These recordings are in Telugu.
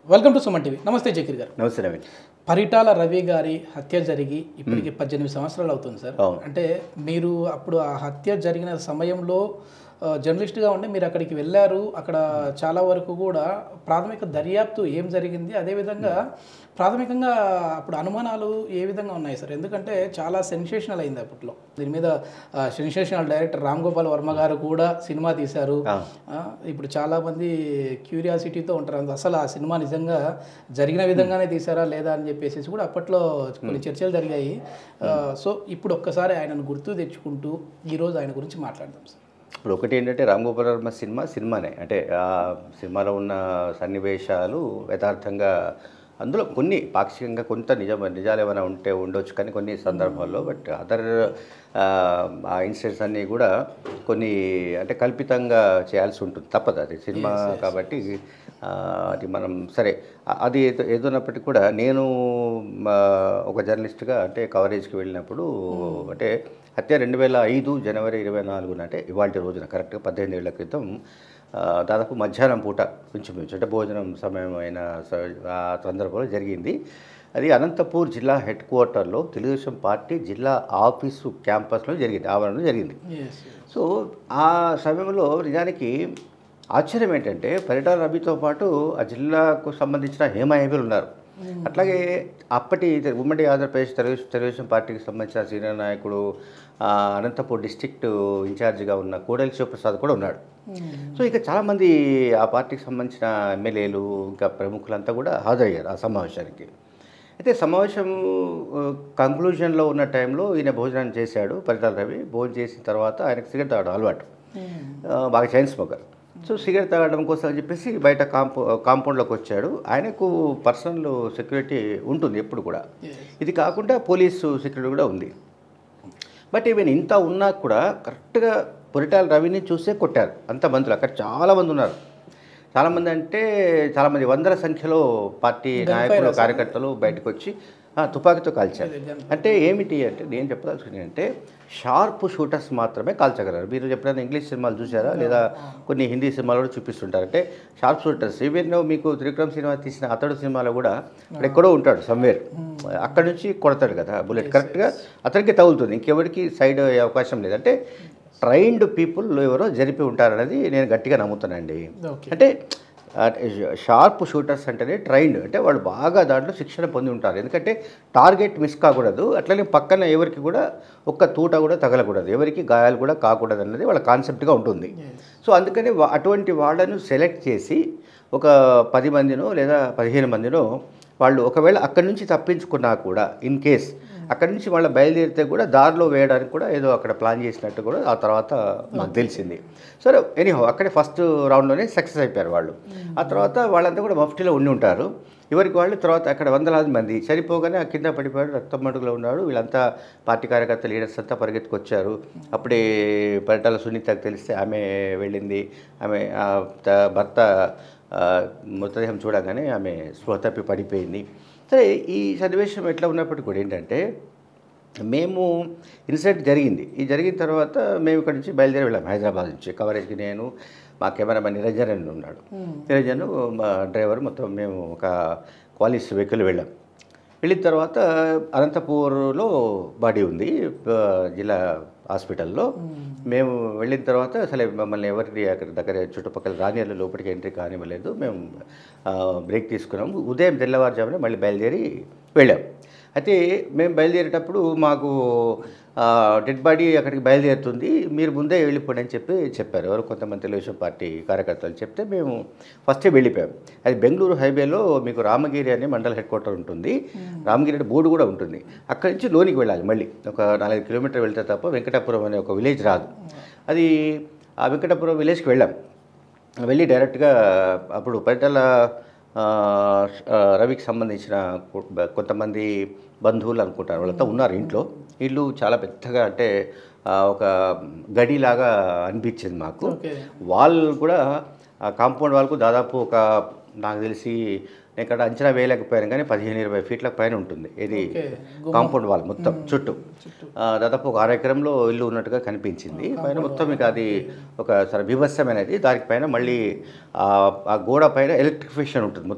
వెల్కమ్ టు సుమన్ టీవీ నమస్తే జకీర్ గారు నమస్తే నవీన్ పరిటాల రవి గారి హత్య జరిగి ఇప్పటికి పద్దెనిమిది సంవత్సరాలు అవుతుంది సార్ అవును. అంటే మీరు అప్పుడు ఆ హత్య జరిగిన సమయంలో ఆ, జర్నలిస్ట్గా ఉండి మీరు అక్కడికి వెళ్ళారు అక్కడ చాలా వరకు కూడా ప్రాథమిక దర్యాప్తు ఏం జరిగింది అదేవిధంగా ప్రాథమికంగా అప్పుడు అనుమానాలు ఏ విధంగా ఉన్నాయి సార్ ఎందుకంటే చాలా సెన్సేషనల్ అయింది అప్పట్లో దీని మీద సెన్సేషనల్ డైరెక్టర్ రామ్ గోపాల్ వర్మ గారు కూడా సినిమా తీశారు ఆ. ఆ, ఇప్పుడు చాలా మంది క్యూరియాసిటీతో ఉంటారు అసలు ఆ సినిమా నిజంగా జరిగిన విధంగానే తీసారా లేదా అని చెప్పేసి కూడా అప్పట్లో కొన్ని చర్చలు జరిగాయి ఆ, సో ఇప్పుడు ఒక్కసారి ఆయనను గుర్తు తెచ్చుకుంటూ ఈరోజు ఆయన గురించి మాట్లాడదాం సార్ ఇప్పుడు ఒకటి ఏంటంటే రామ్ గోపాల్ వర్మ సినిమా సినిమానే అంటే ఆ సినిమాలో ఉన్న సన్నివేశాలు యథార్థంగా అందులో కొన్ని పాక్షికంగా కొంత నిజం నిజాలు ఏమైనా ఉంటే ఉండొచ్చు కానీ కొన్ని సందర్భాల్లో బట్ అదర్ ఆ ఇన్సిడెంట్స్ అన్నీ కూడా కొన్ని అంటే కల్పితంగా చేయాల్సి ఉంటుంది తప్పదు అది సినిమా కాబట్టి ఆ, అది మనం సరే ఆ- అది ఏదో ఏదోనప్పటికీ కూడా నేను మా, ఒక జర్నలిస్ట్గా అంటే కవరేజ్కి వెళ్ళినప్పుడు అంటే హత్య రెండు వేల ఐదు జనవరి ఇరవై నాలుగున అంటే ఇవాళ రోజున కరెక్ట్గా పద్దెనిమిది ఏళ్ల క్రితం ఆ, దాదాపు మధ్యాహ్నం పూట ఇంచుమించు అంటే భోజనం సమయం అయిన స- ఆ సందర్భంలో జరిగింది అది అనంతపూర్ జిల్లా హెడ్ క్వార్టర్లో తెలుగుదేశం పార్టీ జిల్లా ఆఫీసు క్యాంపస్లో జరిగింది ఆవరణలో జరిగింది సో ఆ సమయంలో నిజానికి ఆశ్చర్యం ఏంటంటే పరిటాల రవితో పాటు ఆ జిల్లాకు సంబంధించిన హేమాహేమీలు ఉన్నారు అట్లాగే అప్పటి తె- ఉమ్మడి ఆంధ్రప్రదేశ్ తెలుగు తెలుగుదేశం పార్టీకి సంబంధించిన సీనియర్ నాయకుడు ఆ, అనంతపూర్ డిస్టిక్ట్ ఇన్ఛార్జిగా ఉన్న కోడెల శివప్రసాద్ కూడా ఉన్నాడు సో ఇక చాలామంది ఆ పార్టీకి సంబంధించిన ఎమ్మెల్యేలు ఇంకా ప్రముఖులంతా కూడా హాజరయ్యారు ఆ సమావేశానికి అయితే సమావేశం కంక్లూజన్లో ఉన్న టైంలో ఈయన భోజనం చేశాడు పరిటాల రవి భోజనం చేసిన తర్వాత ఆయనకు సిగరెట్ తాగడం అలవాటు ఆ, బాగా చైన్ స్మోకర్ సో సిగరెట్ తాగడం కోసం అని చెప్పేసి బయట కాంపౌ కాంపౌండ్లోకి వచ్చాడు ఆయనకు పర్సనల్ సెక్యూరిటీ ఉంటుంది ఎప్పుడు కూడా ఇది కాకుండా పోలీసు సెక్యూరిటీ కూడా ఉంది బట్ ఈవెన్ ఇంత ఉన్నా కూడా కరెక్ట్గా పొరిటాల రవిని చూసే కొట్టారు అంత మందులు అక్కడ చాలామంది ఉన్నారు చాలామంది అంటే చాలామంది వందల సంఖ్యలో పార్టీ నాయకులు కార్యకర్తలు బయటకు వచ్చి ఆ, తుపాకీతో కాల్చారు అంటే ఏమిటి అంటే నేను చెప్పదలుచుకుని అంటే షార్ప్ షూటర్స్ మాత్రమే కాల్చగలరు మీరు ఎప్పుడైనా ఇంగ్లీష్ సినిమాలు చూసారా లేదా కొన్ని హిందీ సినిమాలు కూడా చూపిస్తుంటారు అంటే షార్ప్ షూటర్స్ ఈవెన్ మీకు త్రివిక్రమ్ సినిమా తీసిన అతడు సినిమాలో కూడా అక్కడ ఎక్కడో ఉంటాడు సమ్వేర్ అక్కడ నుంచి కొడతాడు కదా బుల్లెట్ కరెక్ట్గా అతనికి తగులుతుంది ఇంకెవరికి సైడ్ అయ్యే అవకాశం లేదు అంటే ట్రైన్డ్ పీపుల్ ఎవరో జరిపి ఉంటారనేది నేను గట్టిగా నమ్ముతానండి ఓకే అంటే షార్ప్ షూటర్స్ అంటేనే ట్రైన్డ్ అంటే వాళ్ళు బాగా దాంట్లో శిక్షణ పొంది ఉంటారు ఎందుకంటే టార్గెట్ మిస్ కాకూడదు అట్లనే పక్కన ఎవరికి కూడా ఒక్క తూట కూడా తగలకూడదు ఎవరికి గాయాలు కూడా కాకూడదు అన్నది వాళ్ళ కాన్సెప్ట్గా ఉంటుంది సో అందుకని వా- అటువంటి వాళ్ళను సెలెక్ట్ చేసి ఒక పది మందినో లేదా పదిహేను మందినో వాళ్ళు ఒకవేళ అక్కడి నుంచి తప్పించుకున్నా కూడా ఇన్ కేస్ అక్కడి నుంచి వాళ్ళ బయలుదేరితే కూడా దారిలో వేయడానికి కూడా ఏదో అక్కడ ప్లాన్ చేసినట్టు కూడా ఆ తర్వాత మాకు తెలిసింది సరే ఎనీహో అక్కడే ఫస్ట్ రౌండ్లోనే సక్సెస్ అయిపోయారు వాళ్ళు ఆ తర్వాత వాళ్ళంతా కూడా మఫ్టీలో ఉండి ఉంటారు ఎవరికి వాళ్ళు తర్వాత అక్కడ వందలాది మంది చనిపోగానే ఆ కింద పడిపోయాడు రక్తం మడుగులో ఉన్నాడు వీళ్ళంతా పార్టీ కార్యకర్త లీడర్స్ అంతా పరిగెత్తుకొచ్చారు అప్పుడే పరిటాల సునీతకు తెలిస్తే ఆమె వెళ్ళింది ఆమె ఆ త- భర్త ఆ, మృతదేహం చూడగానే ఆమె స్పృహ తప్పి పడిపోయింది సరే ఈ సన్నివేశం ఎట్లా ఉన్నప్పటికీ కూడా ఏంటంటే మేము ఇన్సిడెంట్ జరిగింది ఈ జరిగిన తర్వాత మేము ఇక్కడ నుంచి బయలుదేరి వెళ్ళాం హైదరాబాద్ నుంచి కవరేజ్కి నేను మా కెమెరామెన్ నిరంజన్ అని ఉన్నాడు నిరంజన్ మా డ్రైవర్ మొత్తం మేము ఒక క్వాలిస్ వెహికల్ వెళ్ళాం వెళ్ళిన తర్వాత అనంతపూర్లో బాడీ ఉంది ఆ, జిల్లా హాస్పిటల్లో మేము వెళ్ళిన తర్వాత అసలు మమ్మల్ని ఎవరికి అక్కడ దగ్గర చుట్టుపక్కల రానియర్ల లోపలికి ఎంట్రీ కానివ్వలేదు మేము ఆ, బ్రేక్ తీసుకున్నాం ఉదయం తెల్లవారుజామున మళ్ళీ బయలుదేరి వెళ్ళాం అయితే మేము బయలుదేరేటప్పుడు మాకు డెడ్ బాడీ అక్కడికి బయలుదేరుతుంది మీరు ముందే వెళ్ళిపోండి అని చెప్పి చెప్పారు ఎవరు కొంతమంది తెలుగుదేశం పార్టీ కార్యకర్తలు చెప్తే మేము ఫస్టే వెళ్ళిపోయాం అది బెంగళూరు హైవేలో మీకు రామగిరి అనే మండల హెడ్ క్వార్టర్ ఉంటుంది రామగిరి అంటే బోర్డు కూడా ఉంటుంది అక్కడి నుంచి లోనికి వెళ్ళాలి మళ్ళీ ఒక నాలుగైదు కిలోమీటర్ వెళ్తే తప్ప వెంకటాపురం అనే ఒక విలేజ్ రాదు అది ఆ వెంకటాపురం విలేజ్కి వెళ్ళాం వెళ్ళి డైరెక్ట్గా అప్పుడు పరిటాల ఆ, ఆ, రవికి సంబంధించిన కొ- కొంతమంది బంధువులు అనుకుంటారు వాళ్ళంతా ఉన్నారు ఇంట్లో ఇల్లు చాలా పెద్దగా అంటే ఆ, ఒక గడిలాగా అనిపించింది మాకు ఓకే వాళ్ళు కూడా ఆ కాంపౌండ్ వాళ్ళకు దాదాపు ఒక నాకు తెలిసి నేను ఇక్కడ అంచనా వేయలేకపోయాను కానీ పదిహేను ఇరవై ఫీట్ల పైన ఉంటుంది ఇది ఓకే. కాంపౌండ్ వాల్ మొత్తం చుట్టూ ఆ, దాదాపు ఒక అర ఎకరంలో ఇల్లు ఉన్నట్టుగా కనిపించింది పైన మొత్తం ఇక అది ఒక సరే బీభత్సమైనది దానికి పైన మళ్ళీ ఆ ఆ గోడ పైన ఎలక్ట్రిఫికేషన్ ఉంటుంది మొత్తం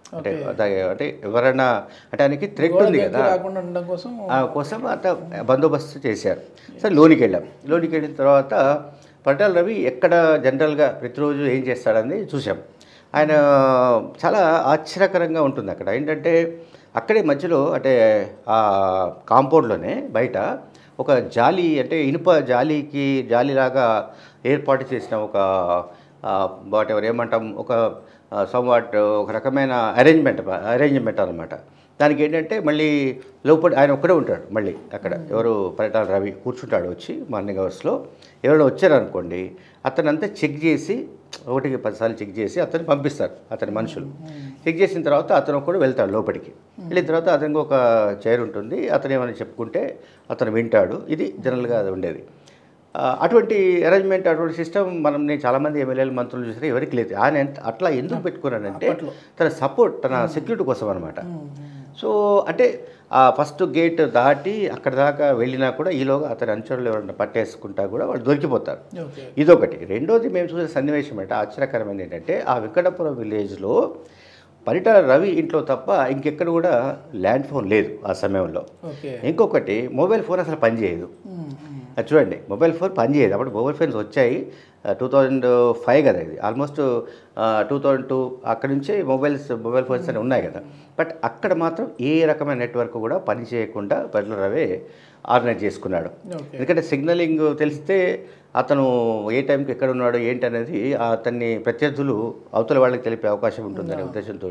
అంటే అద- అంటే ఎవరైనా అంటే ఆయనకి థ్రెట్ ఉంది కదా రాకుండా ఉండడం కోసం ఆ కోసం అంత బందోబస్తు చేశారు సరే లోనికి వెళ్ళాం లోనికి వెళ్ళిన తర్వాత పటాల రవి ఎక్కడ జనరల్గా ప్రతిరోజు ఏం చేస్తాడని చూసాం ఆయన చాలా ఆశ్చర్యకరంగా ఉంటుంది అక్కడ ఏంటంటే అక్కడే మధ్యలో అంటే ఆ కాంపౌండ్లోనే బయట ఒక జాలి అంటే ఇనుప జాలీకి జాలీలాగా ఏర్పాటు చేసిన ఒక వాట్ ఎవరు ఏమంటాం ఒక సమ్వాట్ ఒక రకమైన అరేంజ్మెంట్ అరేంజ్మెంట్ అనమాట దానికి ఏంటంటే మళ్ళీ లోపల ఆయన ఒక్కడే ఉంటాడు మళ్ళీ అక్కడ ఎవరు పర్యటన రవి కూర్చుంటాడు వచ్చి మార్నింగ్ అవర్స్లో ఎవరైనా వచ్చారనుకోండి అతను అంతా చెక్ చేసి ఒకటికి పదిసార్లు చెక్ చేసి అతన్ని పంపిస్తారు అతని మనుషులు చెక్ చేసిన తర్వాత అతను కూడా వెళ్తాడు లోపలికి వెళ్ళిన తర్వాత అతనికి ఒక చైర్ ఉంటుంది అతను ఏమైనా చెప్పుకుంటే అతను వింటాడు ఇది జనరల్గా అది ఉండేది ఆ, అటువంటి అరేంజ్మెంట్ అటువంటి సిస్టమ్ మనం నేను చాలామంది ఎమ్మెల్యేలు మంత్రులు చూసినా ఎవరికి లేదు ఆయన ఎంత- అట్లా ఎందుకు పెట్టుకున్నానంటే తన సపోర్ట్ తన సెక్యూరిటీ కోసం అనమాట సో అంటే ఆ ఫస్ట్ గేట్ దాటి అక్కడ దాకా వెళ్ళినా కూడా ఈలోగా అతని అంచులు ఎవరైనా పట్టేసుకుంటా కూడా వాళ్ళు దొరికిపోతారు ఓకే ఇదొకటి రెండోది మేము చూసే సన్నివేశం అంటే ఆశ్చర్యకరమైనది ఏంటంటే ఆ వెంకటపురం విలేజ్లో పరిటాల రవి ఇంట్లో తప్ప ఇంకెక్కడ కూడా ల్యాండ్ ఫోన్ లేదు ఆ సమయంలో ఓకే ఇంకొకటి మొబైల్ ఫోన్ అసలు పనిచేయదు అది చూడండి మొబైల్ ఫోన్ పనిచేయదు అప్పుడు మొబైల్ ఫోన్స్ వచ్చాయి టూ థౌజండ్ ఫైవ్ కదా ఇది ఆల్మోస్ట్ టూ థౌజండ్ టూ అక్కడ నుంచే మొబైల్స్ మొబైల్ ఫోన్స్ అని ఉన్నాయి కదా బట్ అక్కడ మాత్రం ఏ రకమైన నెట్వర్క్ కూడా పని చేయకుండా పరిటాల రవే ఆర్గనైజ్ చేసుకున్నాడు ఓకే ఎందుకంటే సిగ్నలింగ్ తెలిస్తే అతను ఏ టైంకి ఎక్కడ ఉన్నాడో ఏంటి అనేది అతన్ని ప్రత్యర్థులు అవతల వాళ్ళకి తెలిపే అవకాశం ఉంటుందనే ఉద్దేశంతో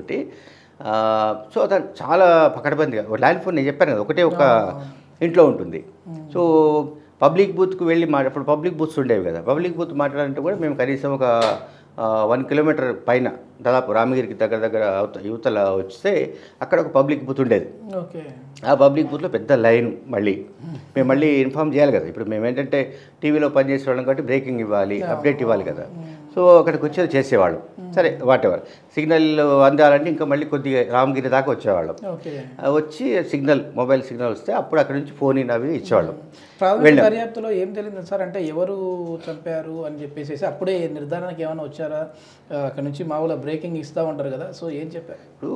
సో అతను చాలా పకడ్బందీగా ల్యాండ్ ఫోన్ నేను చెప్పాను కదా ఒకటే ఒక ఇంట్లో ఉంటుంది సో పబ్లిక్ బూత్కి వెళ్ళి మా అప్పుడు పబ్లిక్ బూత్స్ ఉండేవి కదా పబ్లిక్ బూత్ మాట్లాడాలంటే కూడా మేము కనీసం ఒక వన్ కిలోమీటర్ పైన దాదాపు రామగిరికి దగ్గర దగ్గర అవత యువతల వస్తే అక్కడ ఒక పబ్లిక్ బూత్ ఉండేది ఓకే ఆ పబ్లిక్ బూత్లో పెద్ద లైన్ మళ్ళీ మేము మళ్ళీ ఇన్ఫామ్ చేయాలి కదా ఇప్పుడు మేము ఏంటంటే టీవీలో పనిచేసే వాళ్ళం కాబట్టి బ్రేకింగ్ ఇవ్వాలి అప్డేట్ ఇవ్వాలి కదా సో అక్కడికి వచ్చేది చేసేవాళ్ళం సరే వాట్ ఎవర్ సిగ్నల్ అందాలంటే ఇంకా మళ్ళీ కొద్దిగా రామగిరి దాకా వచ్చేవాళ్ళం ఓకే ఆ వచ్చి సిగ్నల్ మొబైల్ సిగ్నల్ వస్తే అప్పుడు అక్కడ నుంచి ఫోన్ ఇన్ అవి ఇచ్చేవాళ్ళం ప్రాథమిక దర్యాప్తులో ఏం తెలియదు సార్ అంటే ఎవరు చంపారు అని చెప్పేసి అప్పుడే నిర్ధారణకి ఏమైనా వచ్చారా ఆ, అక్కడ నుంచి మామూలుగా బ్రేకింగ్ ఇస్తూ ఉంటారు కదా సో ఏం చెప్పారు ఇప్పుడు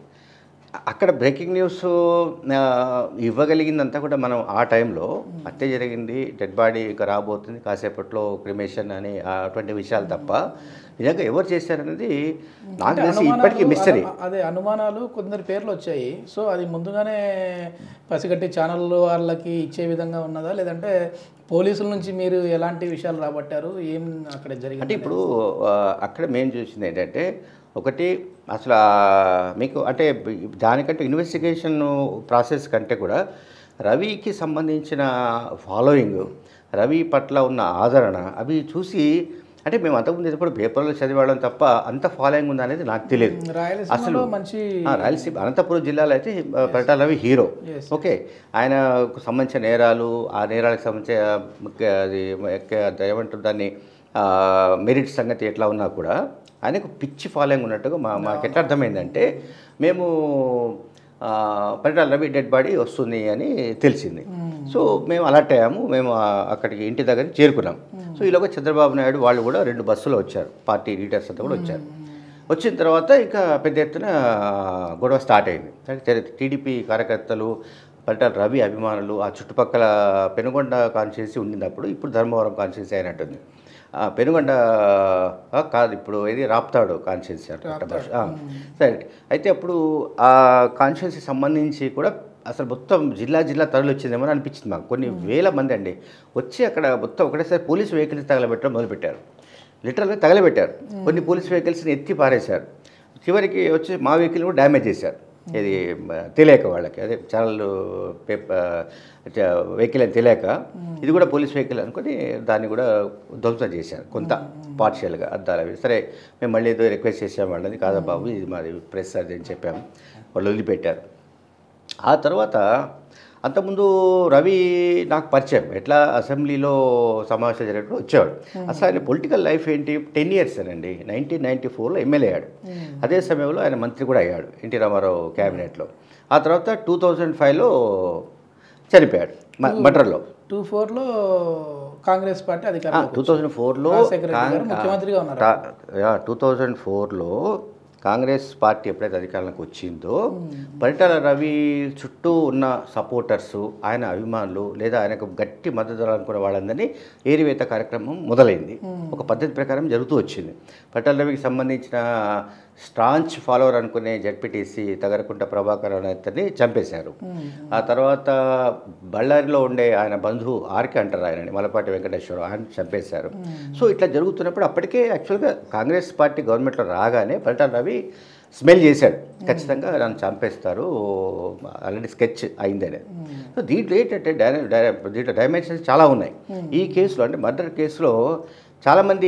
అక్కడ బ్రేకింగ్ న్యూస్ ఆ, ఇవ్వగలిగిందంతా కూడా మనం ఆ టైంలో హత్య జరిగింది డెడ్ బాడీ ఇంకా రాబోతుంది కాసేపట్లో క్రిమేషన్ అని ఆ అటువంటి విషయాలు తప్ప నిజంగా ఎవరు చేశారనేది నాకు తెలిసి ఇప్పటికీ మిస్టరీ అను- అదే అనుమానాలు కొందరి పేర్లు వచ్చాయి సో అది ముందుగానే పసిగట్టి ఛానల్ వాళ్ళకి ఇచ్చే విధంగా ఉన్నదా లేదంటే పోలీసుల నుంచి మీరు ఎలాంటి విషయాలు రాబట్టారు ఏం అక్కడ అంటే జరిగింది ఇప్పుడు ఆ, అక్కడ మేము చూసింది ఏంటంటే ఒకటి అసలు ఆ, మీకు అంటే దానికంటే ఇన్వెస్టిగేషన్ ప్రాసెస్ కంటే కూడా రవికి సంబంధించిన ఫాలోయింగ్ రవి పట్ల ఉన్న ఆదరణ అవి చూసి అంటే మేము అంతకుముందు ఎప్పుడు పేపర్లో చదివాళ్ళం తప్ప అంత ఫాలోయింగ్ ఉందనేది నాకు తెలియదు రాయలసీమలో మంచి ఆ, రాయలసీమ అనంతపురం జిల్లాలో అయితే ఆ, Paritala Ravi hero Yes. Okay ఆయనకు సంబంధించిన నేరాలు ఆ నేరాలకు సంబంధించిన ముఖ్య- అది ఎక్క- ఏమంటారు దాన్ని మెరిట్ సంగతి ఎట్లా ఉన్నా కూడా ఆయనకు పిచ్చి ఫాలోయింగ్ ఉన్నట్టుగా మా మాకు ఎట్లా అర్థమైందంటే మేము ఆ, పరిటాల రవి డెడ్ బాడీ వస్తుంది అని తెలిసింది సో మేము అలర్ట్ అయ్యాము మేము ఆ, అక్కడికి ఇంటి దగ్గరికి చేరుకున్నాం సో ఈలోగా చంద్రబాబు నాయుడు వాళ్ళు కూడా రెండు బస్సులో వచ్చారు పార్టీ లీడర్స్ అంతా కూడా వచ్చారు వచ్చిన తర్వాత ఇక పెద్ద ఎత్తున గొడవ స్టార్ట్ అయింది అంటే టీడీపీ కార్యకర్తలు పరిటాల రవి అభిమానులు ఆ చుట్టుపక్కల పెనుగొండ కాన్స్టిట్యూన్సీ ఉండింది అప్పుడు ఇప్పుడు ధర్మవరం కాన్స్టిట్యూన్సీ అయినట్టుంది ఆ పెనుగొండ ఆ, కాదు ఇప్పుడు ఏది రాప్తాడు కాన్స్టిట్యూన్సీ అనుకుంటా బహుశా. ఆ, సరే అయితే అప్పుడు ఆ కాన్స్టిట్యూన్సీ సంబంధించి కూడా అసలు మొత్తం జిల్లా జిల్లా తరలి వచ్చిందేమో అని అనిపించింది మాకు కొన్ని వేల మంది అండి వచ్చి అక్కడ మొత్తం ఒకటేసారి పోలీసు వెహికల్స్ తగలబెట్టడం మొదలుపెట్టారు లిటరల్గా తగలబెట్టారు కొన్ని పోలీస్ వెహికల్స్ని ఎత్తి పారేశారు చివరికి వచ్చి మా వెహికల్ కూడా డ్యామేజ్ చేశారు ఇది మ, తెలియక వాళ్ళకి అదే ఛానల్ పేపర్ వెహికల్ అని తెలియక ఇది కూడా పోలీస్ వెహికల్ అనుకొని దాన్ని కూడా ధ్వంసం చేశారు కొంత పార్షియల్గా అద్దాలు అవి సరే మేము మళ్ళీ ఏదో రిక్వెస్ట్ చేసాం వాళ్ళని కాదా బాబు ఇది మాది ప్రెస్ అది అని చెప్పాము వాళ్ళు వదిలిపెట్టారు ఆ తర్వాత అంతకుముందు రవి నాకు పరిచయం ఎట్లా అసెంబ్లీలో సమావేశాలు జరిగినప్పుడు వచ్చేవాడు అసలు ఆయన పొలిటికల్ లైఫ్ ఏంటి టెన్ ఇయర్స్ అండి నైన్టీన్ నైన్టీ ఫోర్లో ఎమ్మెల్యే అయ్యాడు అదే సమయంలో ఆయన మంత్రి కూడా అయ్యాడు ఎన్టీ రామారావు క్యాబినెట్లో ఆ తర్వాత టూ థౌజండ్ ఫైవ్లో చనిపోయాడు మ- మడ్రలో టూ ఫోర్లో కాంగ్రెస్ పార్టీ అధికారంలో టూ థౌజండ్ ఫోర్లో రాజశేఖర రెడ్డి గారు ముఖ్యమంత్రిగా ఉన్నారు టూ థౌజండ్ ఫోర్లో కాంగ్రెస్ పార్టీ ఎప్పుడైతే అధికారంలోకి వచ్చిందో పరిటాల రవి చుట్టూ ఉన్న సపోర్టర్స్ ఆయన అభిమానులు లేదా ఆయనకు గట్టి మద్దతు అనుకున్న వాళ్ళందరినీ ఏరివేత కార్యక్రమం మొదలైంది ఒక పద్ధతి ప్రకారం జరుగుతూ వచ్చింది పరిటాల రవికి సంబంధించిన స్ట్రాంచ్ ఫాలోవర్ అనుకునే జడ్పీటీసీ తగరకుంట ప్రభాకర్ అతన్ని చంపేశారు ఆ తర్వాత బళ్ళారిలో ఉండే ఆయన బంధువు ఆర్కే అంటారు ఆయనని మలపాటి వెంకటేశ్వరరావు ఆయన చంపేశారు సో ఇట్లా జరుగుతున్నప్పుడు అప్పటికే యాక్చువల్గా కాంగ్రెస్ పార్టీ గవర్నమెంట్లో రాగానే పరిటాల రవి స్మెల్ చేశాడు ఖచ్చితంగా నన్ను చంపేస్తారు ఆల్రెడీ స్కెచ్ అయిందనే సో దీంట్లో ఏంటంటే డై డై- దీంట్లో డైమెన్షన్స్ చాలా ఉన్నాయి ఈ కేసులో అంటే మర్డర్ కేసులో చాలామంది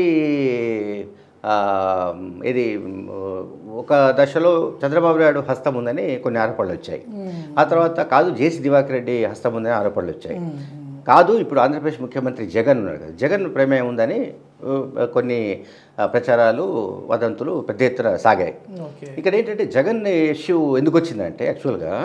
ఆ, ఇది మ్, ఒక దశలో చంద్రబాబు నాయుడు హస్తం ఉందని కొన్ని ఆరోపణలు వచ్చాయి ఆ తర్వాత కాదు జేసీ దివాకర్ రెడ్డి హస్తం ఉందని ఆరోపణలు వచ్చాయి కాదు ఇప్పుడు ఆంధ్రప్రదేశ్ ముఖ్యమంత్రి జగన్ ఉన్నారు కదా జగన్ ప్రమేయం ఉందని ఆ, కొన్ని ఆ, ప్రచారాలు వదంతులు పెద్ద ఎత్తున సాగాయి ఓకే ఇక్కడ ఏంటంటే జగన్ ఇష్యూ ఎందుకు వచ్చిందంటే యాక్చువల్గా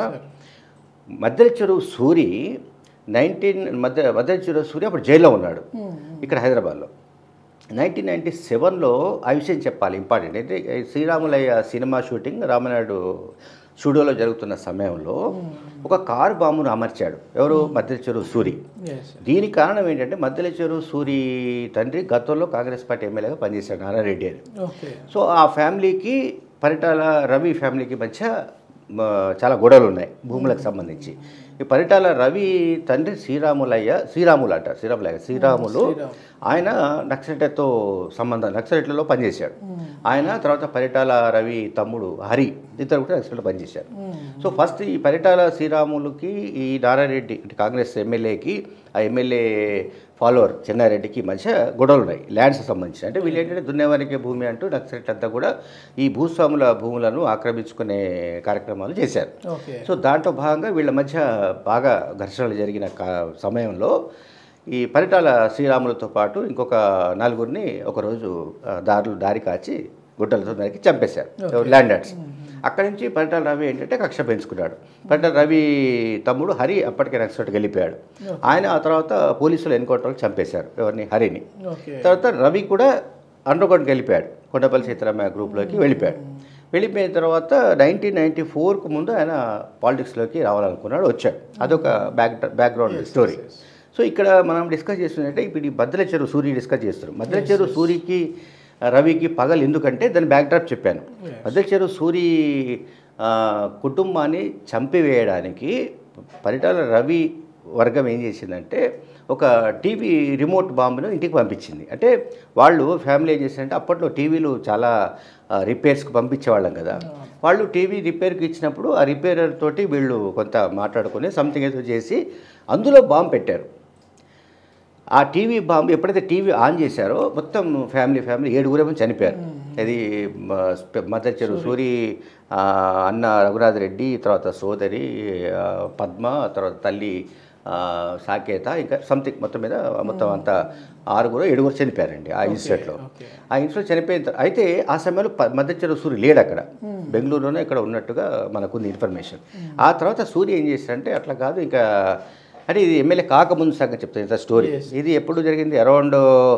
మద్దెల చెరువు సూరి నైన్టీన్ మధ్య మద్దెల చెరువు సూరి అప్పుడు జైల్లో ఉన్నాడు ఇక్కడ హైదరాబాద్లో నైన్టీన్ నైంటీ సెవెన్లో ఆ విషయం చెప్పాలి ఇంపార్టెంట్ అయితే ఈ శ్రీరాములయ్య సినిమా షూటింగ్ రామనాయుడు స్టూడియోలో జరుగుతున్న సమయంలో ఒక కారు బాంబును అమర్చాడు ఎవరు మద్దెల చెరువు సూరి ఎస్ దీనికి కారణం ఏంటంటే మద్దెల చెరువు సూరి తండ్రి గతంలో కాంగ్రెస్ పార్టీ ఎమ్మెల్యేగా పనిచేశాడు నారారెడ్డి అని ఓకే సో ఆ ఫ్యామిలీకి పరిటాల రవి ఫ్యామిలీకి మధ్య మ, చాలా గొడవలు ఉన్నాయి భూములకు సంబంధించి ఈ పరిటాల రవి తండ్రి శ్రీరాములయ్య శ్రీరాములు అంటారు శ్రీరాములయ్య శ్రీరాములు శ్రీరామ్. ఆయన నక్సలెట్లతో సంబంధం నక్సలెట్లలో పనిచేశాడు ఆయన తర్వాత పరిటాల రవి తమ్ముడు హరి ఇద్దరు కూడా నక్సలెట్లో పనిచేశారు సో ఫస్ట్ ఈ పరిటాల శ్రీరాములకి ఈ నారారెడ్డి అంటే కాంగ్రెస్ ఎమ్మెల్యేకి ఆ ఎమ్మెల్యే ఫాలోవర్ చెన్నారెడ్డికి మధ్య గొడవలు ఉన్నాయి ల్యాండ్స్ సంబంధించి అంటే వీళ్ళు ఏంటంటే దున్నేవారికి భూమి అంటూ నక్సలెట్ అంతా కూడా ఈ భూస్వాముల భూములను ఆక్రమించుకునే కార్యక్రమాలు చేశారు ఓకే సో దాంట్లో భాగంగా వీళ్ళ మధ్య బాగా ఘర్షణలు జరిగిన కా- సమయంలో ఈ పరిటాల శ్రీరాములతో పాటు ఇంకొక నలుగురిని ఒకరోజు ఆ, దారులు దారి కాచి గుడ్డలతో నరికి చంపేశారు ల్యాండర్స్ అక్కడి నుంచి పరిటాల రవి ఏంటంటే కక్ష పెంచుకున్నాడు పరిటాల రవి తమ్ముడు హరి అప్పటికే నక్సలెట్కి వెళ్ళిపోయాడు ఆయన ఆ తర్వాత పోలీసులు ఎన్కౌంటర్లో చంపేశారు ఎవరిని హరిని ఓకే తర్వాత రవి కూడా అండర్గ్రౌండ్కి వెళ్ళిపోయాడు కొండపల్లి సీతారామయ్య గ్రూప్లోకి వెళ్ళిపోయాడు వెళ్ళిపోయిన తర్వాత నైన్టీన్ నైన్టీ ఫోర్కు ముందు ఆయన పాలిటిక్స్లోకి రావాలనుకున్నాడు వచ్చాడు అదొక బ్యాక్ బ్యాక్గ్రౌండ్ స్టోరీ సో ఇక్కడ మనం డిస్కస్ చేస్తున్నట్టే ఇప్పుడు ఈ బద్దల చెరువు సూరి డిస్కస్ చేస్తున్నాం బద్దల చెరువు సూరికి రవికి పగలు ఎందుకంటే దాని బ్యాక్డ్రాప్ చెప్పాను బద్దల చెరువు సూరి ఆ, కుటుంబాన్ని చంపివేయడానికి పరిటాల రవి వర్గం ఏం చేసిందంటే ఒక టీవీ రిమోట్ బాంబును ఇంటికి పంపించింది అంటే వాళ్ళు ఫ్యామిలీ ఏం చేశారంటే అప్పట్లో టీవీలు చాలా ఆ, రిపేర్స్కి పంపించేవాళ్ళం కదా వాళ్ళు టీవీ రిపేర్కి ఇచ్చినప్పుడు ఆ రిపేరర్ తోటి వీళ్ళు కొంత మాట్లాడుకొని సంథింగ్ ఏదో చేసి అందులో బాంబు పెట్టారు ఆ టీవీ బాంబు ఎప్పుడైతే టీవీ ఆన్ చేశారో మొత్తం ఫ్యామిలీ ఫ్యామిలీ ఏడుగురేమో చనిపోయారు అది మదర్ చెరువు సూరి ఆ, అన్న రఘునాథ్ రెడ్డి తర్వాత సోదరి ఆ, పద్మ తర్వాత తల్లి ఆ, సాకేత ఇంకా సంథింగ్ మొత్తం మీద మొత్తం అంతా ఆరుగురు ఏడుగురు చనిపోయారండి ఆ ఇన్సిడెంట్లో ఓకే ఆ ఇన్సిడెంట్ చనిపోయిన తర్వా- అయితే ఆ సమయంలో ప- మధ్య చెరువు సూర్య లేడు అక్కడ బెంగళూరులోనే ఇక్కడ ఉన్నట్టుగా మనకుంది ఇన్ఫర్మేషన్ ఆ తర్వాత సూర్య ఏం చేశారంటే అట్లా కాదు ఇంకా అంటే ఇది ఎమ్మెల్యే కాకముందు సంగతి చెప్తాను ఇంత స్టోరీ ఇది ఎప్పుడు జరిగింది అరౌండ్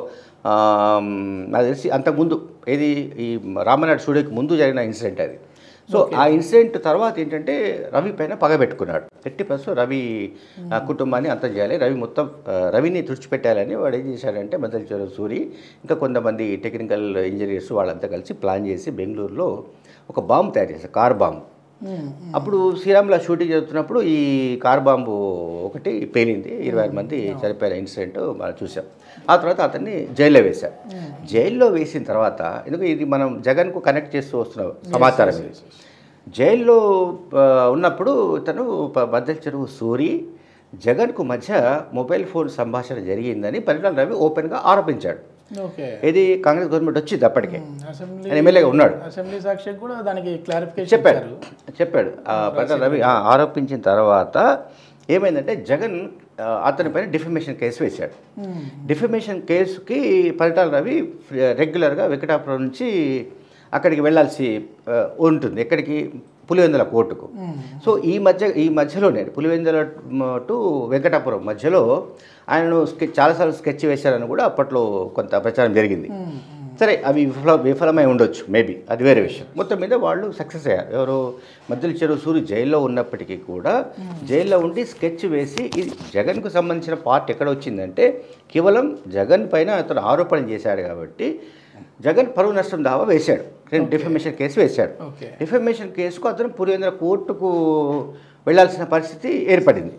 నాకు తెలిసి అంతకుముందు ఇది ఈ రామనాయుడు స్టూడియోకి ముందు జరిగిన ఇన్సిడెంట్ అది సో ఆ ఇన్సిడెంట్ తర్వాత ఏంటంటే రవి పైన పగ పెట్టుకున్నాడు ఎట్టి ప్లస్ రవి ఆ కుటుంబాన్ని అంతం చేయాలి రవి మొత్తం ఆ, రవిని తుడిచిపెట్టాలని వాడు ఏం చేశాడంటే మద్దతు సూరి ఇంకా కొంతమంది టెక్నికల్ ఇంజనీర్స్ వాళ్ళంతా కలిసి ప్లాన్ చేసి బెంగళూరులో ఒక బాంబు తయారు చేశారు కార్ బాంబు అప్పుడు శ్రీరాముల షూటింగ్ జరుగుతున్నప్పుడు ఈ కార్ బాంబు ఒకటి పేలింది ఇరవై ఆరు మంది చనిపోయిన ఇన్సిడెంట్ మనం చూసాం ఆ తర్వాత అతన్ని జైల్లో వేశాం జైల్లో వేసిన తర్వాత ఎందుకంటే ఇది మనం జగన్కు కనెక్ట్ చేస్తూ వస్తున్న సమాచారం ఇది జైల్లో ఆ, ఉన్నప్పుడు తను బద్దల చెరువు సూరి జగన్కు మధ్య మొబైల్ ఫోన్ సంభాషణ జరిగిందని పరిటాల రవి ఓపెన్గా ఆరోపించాడు ఓకే ఇది కాంగ్రెస్ గవర్నమెంట్ వచ్చింది అప్పటికే అసెంబ్లీ ఆయన ఎమ్మెల్యేగా ఉన్నాడు అసెంబ్లీ సాక్షి కూడా దానికి క్లారిఫికేషన్ చెప్పాడు చెప్పాడు ఆ పరిటాల రవి ఆ, ఆరోపించిన తర్వాత ఏమైందంటే జగన్ ఆ, అతనిపైన డిఫమేషన్ కేసు వేశాడు డిఫమేషన్ కేసుకి పరిటాల రవి రెగ్యులర్గా వెంకటాపురం నుంచి అక్కడికి వెళ్ళాల్సి ఆ, ఉంటుంది ఎక్కడికి పులివెందుల కోర్టుకు సో ఈ మధ్య ఈ మధ్యలోనే పులివెందుల మ, టు వెంకటాపురం మధ్యలో ఆయనను స్కెచ్ చాలాసార్లు స్కెచ్ వేశారని కూడా అప్పట్లో కొంత ప్రచారం జరిగింది సరే అవి విఫల విఫలమై ఉండొచ్చు మేబీ అది వేరే విషయం మొత్తం మీద వాళ్ళు సక్సెస్ అయ్యారు ఎవరు మధ్యలో చెరువు సూరి జైల్లో ఉన్నప్పటికీ కూడా జైల్లో ఉండి స్కెచ్ వేసి ఇది జగన్కు సంబంధించిన పార్ట్ ఎక్కడ వచ్చిందంటే కేవలం జగన్ పైన అతను ఆరోపణ చేశాడు కాబట్టి జగన్ పరువు నష్టం దావా వేశాడు డిఫమేషన్ కేసు వేశాడు ఓకే డిఫమేషన్ కేసుకు అతను పురేంద్ర కోర్టుకు వెళ్ళాల్సిన పరిస్థితి ఏర్పడింది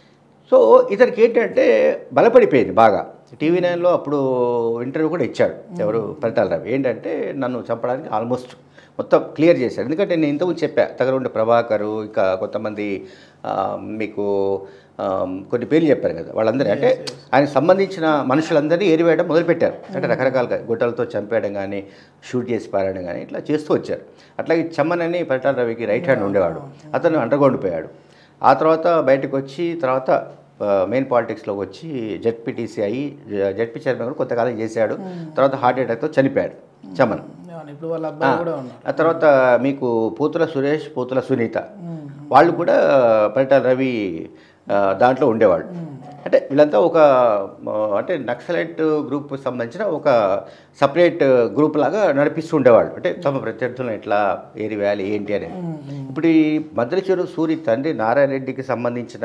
సో ఇతనికి ఏంటంటే బలపడిపోయింది బాగా టీవీ నైన్లో అప్పుడు ఇంటర్వ్యూ కూడా ఇచ్చాడు ఎవరు పరిటాల రవి ఏంటంటే నన్ను చంపడానికి ఆల్మోస్ట్ మొత్తం క్లియర్ చేశాడు ఎందుకంటే నేను ఇంతకుముందు చెప్పా తగరుండి ప్రభాకరు ఇంకా కొంతమంది ఆ, మీకు ఆ, కొన్ని పేర్లు చెప్పారు కదా వాళ్ళందరూ అంటే ఆయనకు సంబంధించిన మనుషులందరినీ ఏరివేయడం మొదలుపెట్టారు అంటే రకరకాలుగా గుట్టలతో చంపేయడం కానీ షూట్ చేసి పారడం కానీ ఇట్లా చేస్తూ వచ్చారు అట్లాగే చమ్మన్ అని పరిటాల రవికి రైట్ హ్యాండ్ ఉండేవాడు అతను అండర్గ్రౌండ్ పోయాడు ఆ తర్వాత బయటకు వచ్చి తర్వాత మెయిన్ పాలిటిక్స్లోకి వచ్చి జెడ్పీటీసీ అయ్యి జెడ్పీ చైర్మన్ కూడా కొంతకాలం చేశాడు తర్వాత హార్ట్ అటాక్తో చనిపోయాడు చమన్ అవును, ఇప్పుడు వాళ్ళ అబ్బాయి కూడా ఉన్నారు ఆ తర్వాత మీకు పూతుల సురేష్ పూతుల సునీత వాళ్ళు కూడా పరిటాల రవి ఆ, దాంట్లో ఉండేవాళ్ళు అంటే వీళ్ళంతా ఒక ఆ, అంటే నక్సలైట్ గ్రూప్ సంబంధించిన ఒక సపరేట్ గ్రూప్ లాగా నడిపిస్తూ ఉండేవాళ్ళు అంటే తమ ప్రత్యర్థులను ఎట్లా ఏరి వేయాలి ఏంటి అనేది ఇప్పుడు ఈ మద్రచెరు సూరి తండ్రి నారాయణ రెడ్డికి సంబంధించిన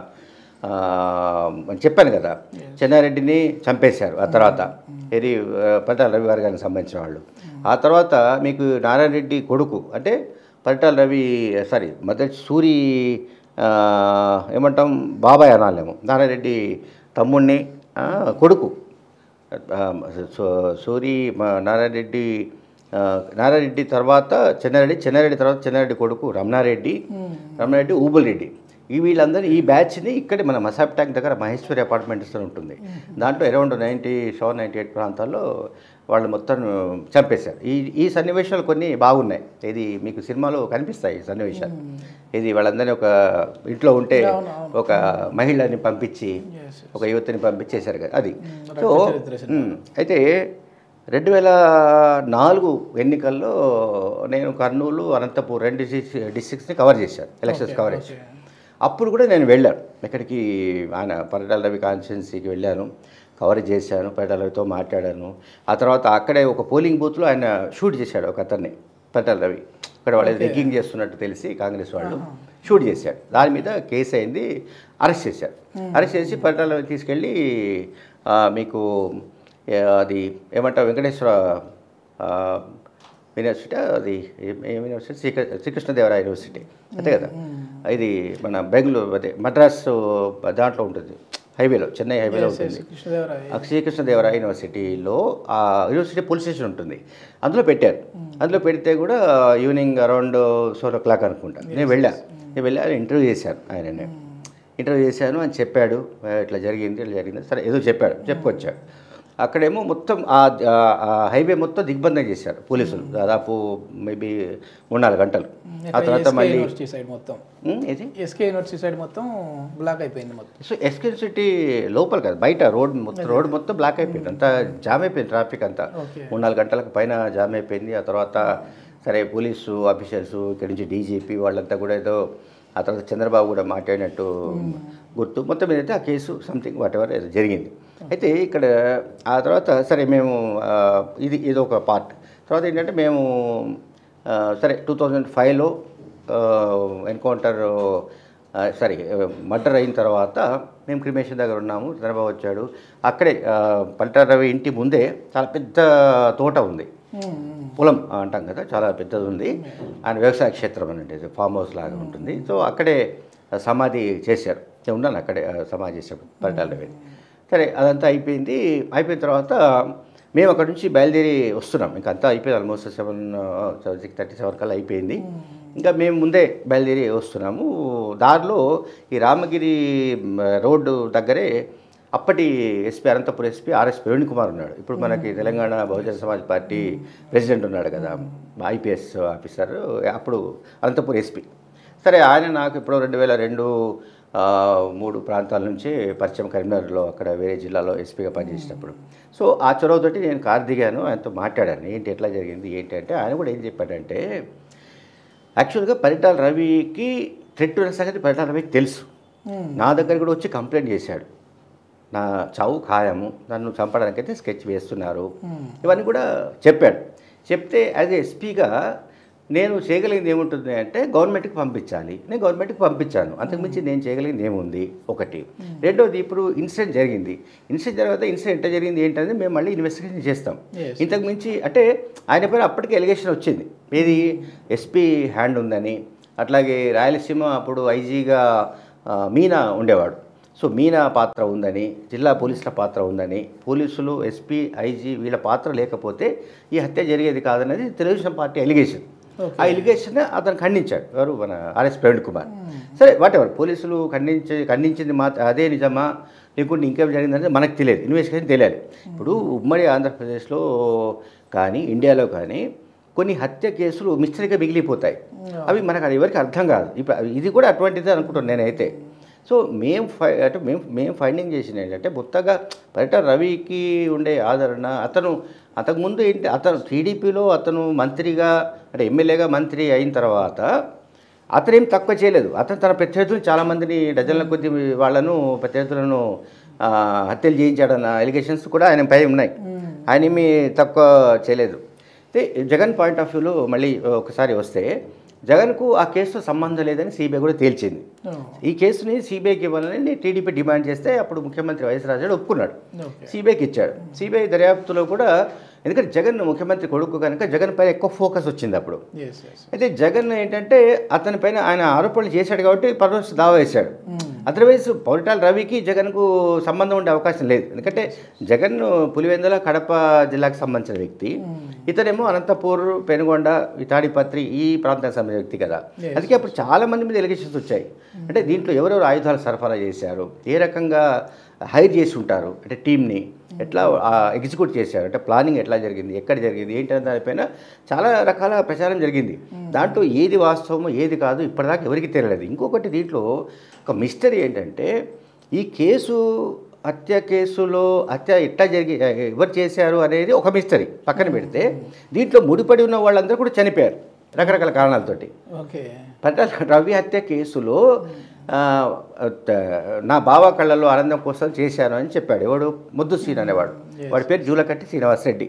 ఆ, చెప్పాను కదా చెన్నారెడ్డిని చంపేశారు ఆ తర్వాత ఏది పరిటాల రవి వారి గారికి సంబంధించిన వాళ్ళు ఆ తర్వాత మీకు నారాయణ రెడ్డి కొడుకు అంటే పరిటాల రవి సారీ మద్ర సూరి ఆ, ఏమంటాం బాబాయ్ అనాలేమో నారాయణ రెడ్డి తమ్ముడిని ఆ, కొడుకు ఆ, సో- సూరి మ- నారాయణ రెడ్డి ఆ, నారాయణ రెడ్డి తర్వాత చెన్నారెడ్డి చెన్నారెడ్డి తర్వాత చెన్నారెడ్డి కొడుకు రమణారెడ్డి రమణారెడ్డి ఊబుల్ రెడ్డి ఈ వీళ్ళందరూ ఈ బ్యాచ్ని ఇక్కడ మన మసాబ్ ట్యాంక్ దగ్గర మహేశ్వరి అపార్ట్మెంట్స్లో ఉంటుంది దాంట్లో around ninety seven ninety eight ప్రాంతాల్లో వాళ్ళు మొత్తం చంపేశారు ఈ ఈ సన్నివేశాలు కొన్ని బాగున్నాయి ఇది మీకు సినిమాలో కనిపిస్తాయి ఈ సన్నివేశాలు ఇది వాళ్ళందరినీ ఒక ఇంట్లో ఉంటే అవును, అవును. ఒక మహిళని పంపించి Yes, ఒక యువతిని పంపించేశారు కదా అది మ్మ్. సో రక్త చరిత్ర మ్మ్. అయితే రెండు వేల నాలుగు ఎన్నికల్లో నేను కర్నూలు అనంతపూర్ రెండు డిస్ట్రిక్ట్స్ని కవర్ చేశాను ఎలక్షన్స్ కవరేజ్ ఓకే. అప్పుడు కూడా నేను వెళ్ళాను ఎక్కడికి ఆయన పరిటాల రవి కాన్స్టిట్యున్సీకి వెళ్ళాను కవర్ చేశాను పరిటాల రవితో మాట్లాడాను ఆ తర్వాత అక్కడే ఒక పోలింగ్ బూత్లో ఆయన షూట్ చేశాడు ఒక అతన్ని పరిటాల రవి ఇక్కడ వాళ్ళు రిగ్గింగ్ చేస్తున్నట్టు తెలిసి కాంగ్రెస్ వాళ్ళు షూట్ చేశాడు దాని మీద కేసు అయింది అరెస్ట్ చేశారు అరెస్ట్ చేసి పరిటాల రవి తీసుకెళ్ళి ఆ, మీకు ఏ, అది ఏమంటారు వెంకటేశ్వర ఆ, యూనివర్సిటీ అది ఏ- ఏ యూనివర్సిటీ శ్రీకృ శ్రీకృష్ణదేవరాయ యూనివర్సిటీ అంతే కదా ఇది మన బెంగళూరు అదే మద్రాస్ దాంట్లో ఉంటుంది హైవేలో చెన్నై హైవేలో ఉంటుంది కృష్ణదేవరాయ ఆ శ్రీకృష్ణదేవరాయ యూనివర్సిటీలో ఆ యూనివర్సిటీ పోలీస్ స్టేషన్ ఉంటుంది అందులో పెట్టారు అందులో పెడితే కూడా evening around seven o'clock అనుకుంటా నేను వెళ్ళా నేను వెళ్ళి ఆయన ఇంటర్వ్యూ చేశాను ఆయననే ఇంటర్వ్యూ చేశాను అని చెప్పాడు "ఆ, ఇట్లా జరిగింది ఇట్లా జరిగింది సరే ఏదో చెప్పాడు చెప్పుకొచ్చాడు అక్కడేమో మొత్తం ఆ ఆ- ఆ హైవే మొత్తం దిగ్బంధం చేశారు పోలీసులు దాదాపు మేబీ మూడు నాలుగు గంటలు ఆ తర్వాత ఎస్కే మళ్ళీ యూనివర్సిటీ సైడ్ మొత్తం ఉమ్, ఏది ఎస్కే యూనివర్సిటీ సైడ్ మొత్తం బ్లాక్ అయిపోయింది మొత్తం సో ఎస్కేన్ సిటీ లోపల కదా బయట రోడ్ మొత్తం రోడ్ మొత్తం బ్లాక్ అయిపోయింది అంతా జామ్ అయిపోయింది ట్రాఫిక్ అంతా ఓకే. మూడు నాలుగు గంటలకు పైన జామ్ అయిపోయింది ఆ తర్వాత సరే పోలీసు ఆఫీసర్స్ ఇక్కడి నుంచి డీజీపీ వాళ్ళంతా కూడా ఏదో ఆ తర్వాత చంద్రబాబు కూడా మాట్లాడినట్టు గుర్తు మొత్తం మీద అయితే ఆ కేసు సంథింగ్ వాట్ ఎవర్ ఏదో జరిగింది అయితే ఇక్కడ ఆ తర్వాత సరే మేము ఆ, ఇది ఇది ఒక పార్ట్ తర్వాత ఏంటంటే మేము ఆ, సరే టూ థౌజండ్ ఫైవ్లో ఎన్కౌంటర్ సారీ మర్డర్ అయిన తర్వాత మేము క్రిమేషన్ దగ్గర ఉన్నాము చంద్రబాబు వచ్చాడు అక్కడే ఆ, పల్టార్ రవి ఇంటి ముందే చాలా పెద్ద తోట ఉంది పొలం అంటాం కదా చాలా పెద్దది ఉంది ఆయన వ్యవసాయ క్షేత్రం అనేది ఫామ్ హౌస్ లాగా ఉంటుంది సో అక్కడే సమాధి చేశారు నేను ఉన్నాను అక్కడే ఆ, సమాధి చేశాడు పల్టాల రవి సరే అదంతా అయిపోయింది అయిపోయిన తర్వాత మేము అక్కడ నుంచి బయలుదేరి వస్తున్నాం ఇంకా అంతా అయిపోయింది almost seven six thirty seven కల్లా అయిపోయింది ఇంకా మేము ముందే బయలుదేరి వస్తున్నాము దారిలో ఈ రామగిరి మ్, రోడ్డు దగ్గరే అప్పటి SP Anantapuram SP RS Praveen Kumar ఉన్నాడు ఇప్పుడు మనకి తెలంగాణ బహుజన సమాజ్ పార్టీ ప్రెసిడెంట్ ఉన్నాడు కదా ఐపీఎస్ ఆఫీసర్ అప్పుడు అనంతపురం ఎస్పీ సరే ఆయన నాకు ఇప్పుడు రెండు వేల రెండు ఆ, మూడు ప్రాంతాల నుంచి పరిచయం కరీంనగర్లో అక్కడ వేరే జిల్లాలో ఎస్పీగా పనిచేసినప్పుడు సో ఆ చొరవతోటి నేను కార్ దిగాను ఆయనతో మాట్లాడాను ఏంటి ఎట్లా జరిగింది ఏంటి అంటే ఆయన కూడా ఏం చెప్పాడంటే యాక్చువల్గా పరిటాల రవికి థ్రెట్ ఉన్న సంగతి పరిటాల రవికి తెలుసు నా దగ్గర కూడా వచ్చి కంప్లైంట్ చేశాడు నా చావు ఖాయము నన్ను చంపడానికైతే స్కెచ్ వేస్తున్నారు ఇవన్నీ కూడా చెప్పాడు చెప్తే యాజ్ ఎస్పీగా నేను చేయగలిగింది ఏముంటుంది అంటే గవర్నమెంట్కి పంపించాలి నేను గవర్నమెంట్కి పంపించాను అంతకుమించి నేను చేయగలిగింది ఏముంది ఒకటి రెండోది ఇప్పుడు ఇన్సిడెంట్ జరిగింది ఇన్సిడెంట్ తర్వాత ఇన్సిడెంట్ ఎంత జరిగింది ఏంటనేది మేము మళ్ళీ ఇన్వెస్టిగేషన్ చేస్తాం Yes. ఇంతకు మించి అంటే ఆయన పైన అప్పటికే ఎలిగేషన్ వచ్చింది ఏది ఎస్పీ హ్యాండ్ ఉందని అట్లాగే రాయలసీమ అప్పుడు ఐజీగా మీనా ఉండేవాడు సో మీనా పాత్ర ఉందని జిల్లా పోలీసుల పాత్ర ఉందని పోలీసులు ఎస్పీ ఐజీ వీళ్ళ పాత్ర లేకపోతే ఈ హత్య జరిగేది కాదనేది తెలుగుదేశం పార్టీ ఎలిగేషన్ Okay. ఆ ఎలిగేషన్ అతను ఖండించాడు ఎవరు మన ఆర్ఎస్ ప్రవీణ్ కుమార్ సరే వాట్ ఎవర్ పోలీసులు ఖండించి ఖండించింది మా అదే నిజమా లేకుంటే ఇంకేం జరిగిందంటే మనకు తెలియదు ఇన్వెస్టిగేషన్ తెలియాలి ఇప్పుడు ఉమ్మడి ఆంధ్రప్రదేశ్లో కానీ ఇండియాలో కానీ కొన్ని హత్య కేసులు మిస్టరీగా మిగిలిపోతాయి అవి మనకు అది ఎవరికి అర్థం కాదు ఇప్పుడు ఇది కూడా అటువంటిదే అనుకుంటాను నేనైతే సో మేము ఫై అంటే మేము మేము ఫైండింగ్ చేసిన ఏంటంటే మొత్తగా బయట రవికి ఉండే ఆదరణ అతను అంతకుముందు ఏంటి అతను టీడీపీలో అతను మంత్రిగా అంటే ఎమ్మెల్యేగా మంత్రి అయిన తర్వాత అతను ఏం తక్కువ చేయలేదు అతను తన ప్రత్యర్థులు చాలామందిని డజన్ల కొద్ది వాళ్ళను ప్రత్యర్థులను ఆ, హత్యలు చేయించాడన్న ఎలిగేషన్స్ కూడా ఆయన పై ఉన్నాయి ఆయన ఏమీ తక్కువ చేయలేదు అయితే జగన్ పాయింట్ ఆఫ్ వ్యూలో మళ్ళీ ఒకసారి వస్తే జగన్కు ఆ కేసుతో సంబంధం లేదని సిబిఐ కూడా తేల్చింది ఈ కేసుని సిబిఐకి ఇవ్వాలని టీడీపీ డిమాండ్ చేస్తే అప్పుడు ముఖ్యమంత్రి వైఎస్ రాజాడు ఒప్పుకున్నాడు ఓకే సిబిఐకి ఇచ్చాడు సిబిఐ దర్యాప్తులో కూడా ఎందుకంటే జగన్ ముఖ్యమంత్రి కొడుకు కనుక జగన్ పైన ఎక్కువ ఫోకస్ వచ్చింది అప్పుడు ఎస్ ఎస్ అయితే జగన్ ఏంటంటే అతని పైన ఆయన ఆరోపణలు చేశాడు కాబట్టి పర్వస్ దావా వేశాడు అదర్వైజ్ పౌరిటాల రవికి జగన్కు సంబంధం ఉండే అవకాశం లేదు ఎందుకంటే జగన్ పులివెందుల కడప జిల్లాకు సంబంధించిన వ్యక్తి ఇతనేమో అనంతపూర్ పెనుగొండ ఈ తాడిపత్రి ఈ ప్రాంతానికి సంబంధించిన వ్యక్తి కదా Yes. అందుకే అప్పుడు చాలా మంది మీద ఎలిగేషన్స్ వచ్చాయి అంటే దీంట్లో ఎవరెవరు ఆయుధాలు సరఫరా చేశారు ఏ రకంగా హైర్ చేసి ఉంటారు అంటే టీంని ఎట్లా ఎగ్జిక్యూట్ చేశారు అంటే ప్లానింగ్ ఎట్లా జరిగింది ఎక్కడ జరిగింది ఏంటనే దానిపైన చాలా రకాల ప్రచారం జరిగింది దాంట్లో ఏది వాస్తవమో ఏది కాదు ఇప్పటిదాకా ఎవరికి తెలియలేదు ఇంకొకటి దీంట్లో ఒక మిస్టరీ ఏంటంటే ఈ కేసు హత్య కేసులో హత్య ఎట్లా జరిగి ఎవరు చేశారు అనేది ఒక మిస్టరీ పక్కన పెడితే దీంట్లో ముడిపడి ఉన్న వాళ్ళందరూ కూడా చనిపోయారు రకరకాల కారణాలతోటి ఓకే పట్టాల రవి హత్య కేసులో ఆ, త- నా బావ కళ్ళలో ఆనందం కోసం చేశాను అని చెప్పాడు ఎవడు ముద్దు సీన్ అనేవాడు వాడి పేరు జూలకట్టి శ్రీనివాస్ రెడ్డి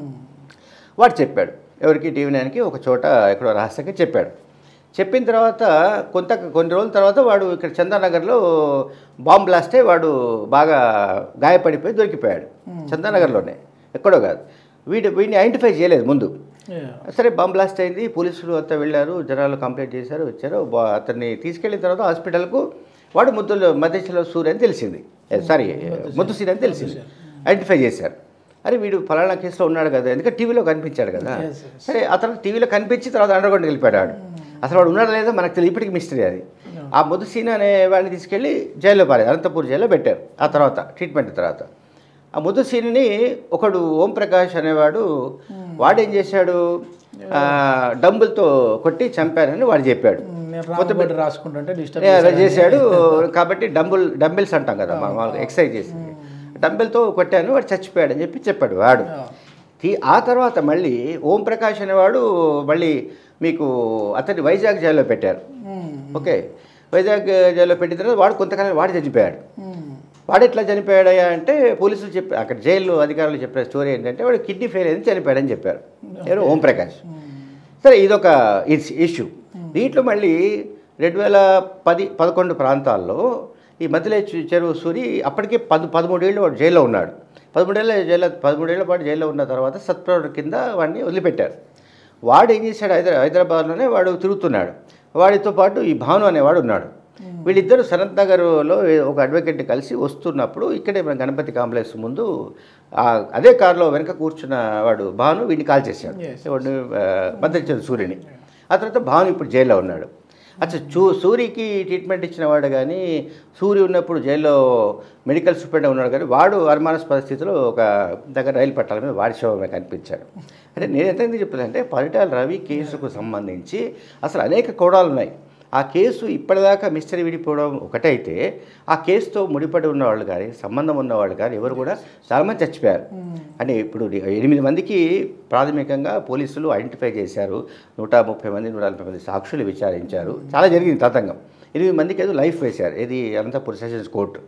వాడు చెప్పాడు ఎవరికి టీవీ నైన్కి ఒక చోట ఎక్కడో రహస్యంగా చెప్పాడు చెప్పిన తర్వాత కొంత కొన్ని రోజుల తర్వాత వాడు ఇక్కడ చందానగర్లో బాంబ్ బ్లాస్ట్ అయి వాడు బాగా గాయపడిపోయి దొరికిపోయాడు చందానగర్లోనే ఎక్కడో కాదు వీడు వీడిని ఐడెంటిఫై చేయలేదు ముందు సరే బాంబ్ బ్లాస్ట్ అయింది పోలీసులు అంతా వెళ్ళారు జనాలు కంప్లైంట్ చేశారు వచ్చారు బా- అతన్ని తీసుకెళ్ళిన తర్వాత హాస్పిటల్కు వాడు ముద్దులు మధ్యలో సూర్య అని తెలిసింది ఏ, సారీ ముద్దుసీన్ అని తెలిసింది ఐడెంటిఫై చేశారు అరే వీడు ఫలానా కేసులో ఉన్నాడు కదా ఎందుకంటే టీవీలో కనిపించాడు కదా Yes, yes. సరే అతను టీవీలో కనిపించి తర్వాత అండర్గ్రౌండ్కి వెళ్ళిపోయాడు వాడు అసలు వాడు ఉన్నాడా లేదో మనకు తెలియదు ఇప్పటికి మిస్టరీ అది ఆ ముద్దుసీన్ అనే వాడిని తీసుకెళ్ళి జైల్లో పారే అనంతపూర్ జైల్లో పెట్టారు ఆ తర్వాత ట్రీట్మెంట్ తర్వాత ఆ ముద్దుసీన్ని ఒకడు ఓం ప్రకాష్ అనేవాడు వాడేం చేశాడు ఆ, డంబుల్తో కొట్టి చంపారని వాడు చెప్పాడు నేను రామగడ్డ రాసుకుంటుంటే డిస్టర్బ్ ఏ, అలా చేశాడు కాబట్టి డంబుల్ డంబిల్స్ అంటాం కదా మనం మామూలుగా ఎక్సర్సైజ్ చేసి డంబెల్తో కొట్టాను వాడు చచ్చిపోయాడు అని చెప్పి చెప్పాడు వాడు తీ- ఆ తర్వాత మళ్ళీ ఓం ప్రకాష్ అనేవాడు మళ్ళీ మీకు అతన్ని వైజాగ్ జైల్లో పెట్టారు ఓకే వైజాగ్ జైల్లో పెట్టిన తర్వాత వాడు కొంతకాలం వాడు చనిపోయాడు వాడు ఎట్లా చనిపోయాడయ్యా అంటే పోలీసులు చెప్పి అక్కడ జైల్లో అధికారులు చెప్పిన స్టోరీ ఏంటంటే వాడు కిడ్నీ ఫెయిల్ అయింది చనిపోయాడని చెప్పారు ఎవరు ఓం ప్రకాష్ సరే ఇదొక ఇష్యూ దీంట్లో మళ్ళీ రెండు వేల పది పదకొండు ప్రాంతాల్లో ఈ మధ్యలో చె- చెరువు సూరి అప్పటికే పది పదమూడేళ్ళు వాడు జైల్లో ఉన్నాడు పదమూడేళ్ళ జైల్లో పదమూడేళ్ల పాటు జైల్లో ఉన్న తర్వాత సత్ప్రవర్ కింద వాడిని వదిలిపెట్టారు వాడు ఏం చేశాడు హైదరా హైదరాబాద్లోనే వాడు తిరుగుతున్నాడు వాడితో పాటు ఈ భాను అనేవాడు ఉన్నాడు వీళ్ళిద్దరు సనత్ నగర్లో ఒక అడ్వకేట్ కలిసి వస్తున్నప్పుడు ఇక్కడే మన గణపతి కాంప్లెక్స్ ముందు ఆ అదే కారులో వెనక కూర్చున్న వాడు భాను వీడిని కాల్ చేశాడు Yes. వాడిని భద్రించాడు సూర్యుని ఆ తర్వాత భాను ఇప్పుడు జైల్లో ఉన్నాడు అచ్చా చూ సూరికి ట్రీట్మెంట్ ఇచ్చిన వాడు కానీ సూర్య ఉన్నప్పుడు జైల్లో మెడికల్ సూపరింటెండెంట్ ఉన్నాడు కానీ వాడు అనుమానాస్పద స్థితిలో ఒక దగ్గర రైలు పట్టాల మీద వాడి శవమే కనిపించాడు అంటే నేను ఎంత చెప్తానంటే పరిటాల రవి కేసుకు సంబంధించి అసలు అనేక కోణాలు ఉన్నాయి ఆ కేసు ఇప్పటిదాకా మిస్టరీ విడిపోవడం ఒకటైతే ఆ కేసుతో ముడిపడి ఉన్నవాళ్ళు కానీ సంబంధం ఉన్నవాళ్ళు కానీ ఎవరు కూడా చాలామంది చచ్చిపోయారు అంటే ఇప్పుడు ఎనిమిది మందికి ప్రాథమికంగా పోలీసులు ఐడెంటిఫై చేశారు నూట ముప్పై మంది నూట నలభై మంది సాక్షులు విచారించారు చాలా జరిగింది తతంగం ఎనిమిది మందికి ఏదో లైఫ్ వేశారు ఇది అనంతపురం సెషన్స్ కోర్టు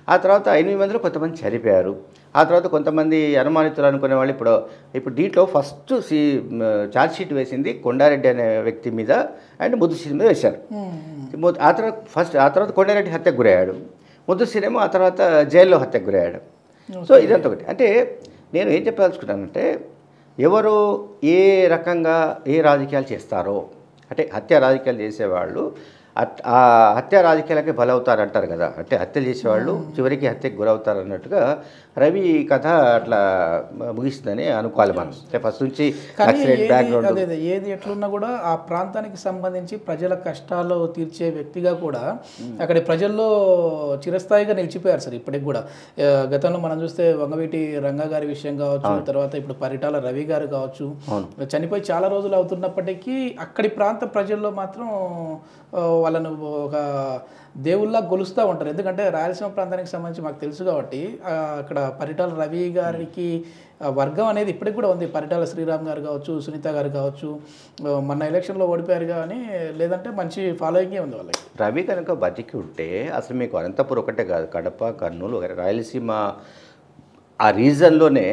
ఆ తర్వాత ఎనిమిది మందిలో కొంతమంది చనిపోయారు ఆ తర్వాత కొంతమంది అనుమానితులు అనుకునే వాళ్ళు ఇప్పుడు ఇప్పుడు దీంట్లో ఫస్ట్ సి ఛార్జ్ షీట్ వేసింది కొండారెడ్డి అనే వ్యక్తి మీద అండ్ ముద్దుశ్రీ మీద వేశారు ము- ఆ తర్వాత ఫస్ట్ ఆ తర్వాత కొండారెడ్డి హత్యకు గురయ్యాడు ముద్దుశ్రీనేమో ఆ తర్వాత జైల్లో హత్యకు గురయ్యాడు సో ఇదంతా ఒకటి అంటే నేను ఏం చెప్పదలుచుకున్నానంటే ఎవరు ఏ రకంగా ఏ రాజకీయాలు చేస్తారో అంటే హత్య రాజకీయాలు చేసేవాళ్ళు అట్- ఆ హత్య రాజకీయాలకి బలవుతారు అంటారు కదా అంటే హత్యలు చేసేవాళ్ళు చివరికి హత్యకు గురవుతారు అన్నట్టుగా రవి కథ అట్లా ముగిస్తుందని అనుకోవాలి మనం అంటే ఫస్ట్ నుంచి కానీ నక్సలైట్ ఏది బ్యాక్గ్రౌండ్ అదే అదే ఏది ఎట్లున్నా కూడా ఆ ప్రాంతానికి సంబంధించి ప్రజల కష్టాలు తీర్చే వ్యక్తిగా కూడా అక్కడి ప్రజల్లో చిరస్థాయిగా నిలిచిపోయారు సార్ ఇప్పటికి కూడా ఆ, గతంలో మనం చూస్తే వంగవీటి రంగా గారి విషయం కావచ్చు తర్వాత ఇప్పుడు పరిటాల రవి గారు కావచ్చు చనిపోయి చాలా రోజులు అవుతున్నప్పటికీ అక్కడి ప్రాంత ప్రజల్లో మాత్రం ఆ, వాళ్ళను ఒక దేవుళ్ళ గొలుస్తూ ఉంటారు ఎందుకంటే రాయలసీమ ప్రాంతానికి సంబంధించి మాకు తెలుసు కాబట్టి ఆ, అక్కడ పరిటాల రవి గారికి ఆ వర్గం అనేది ఇప్పటికి కూడా ఉంది పరిటాల శ్రీరామ్ గారు కావచ్చు సునీత గారు కావచ్చు ఆ, మొన్న ఎలక్షన్లో ఓడిపోయారు కానీ లేదంటే మంచి ఫాలోయింగే ఉంది వాళ్ళకి రవి కనుక బతికి ఉంటే అసలు మీకు అనంతపురం ఒకటే కాదు కడప కర్నూలు ఒకటి రాయలసీమ ఆ రీజన్లోనే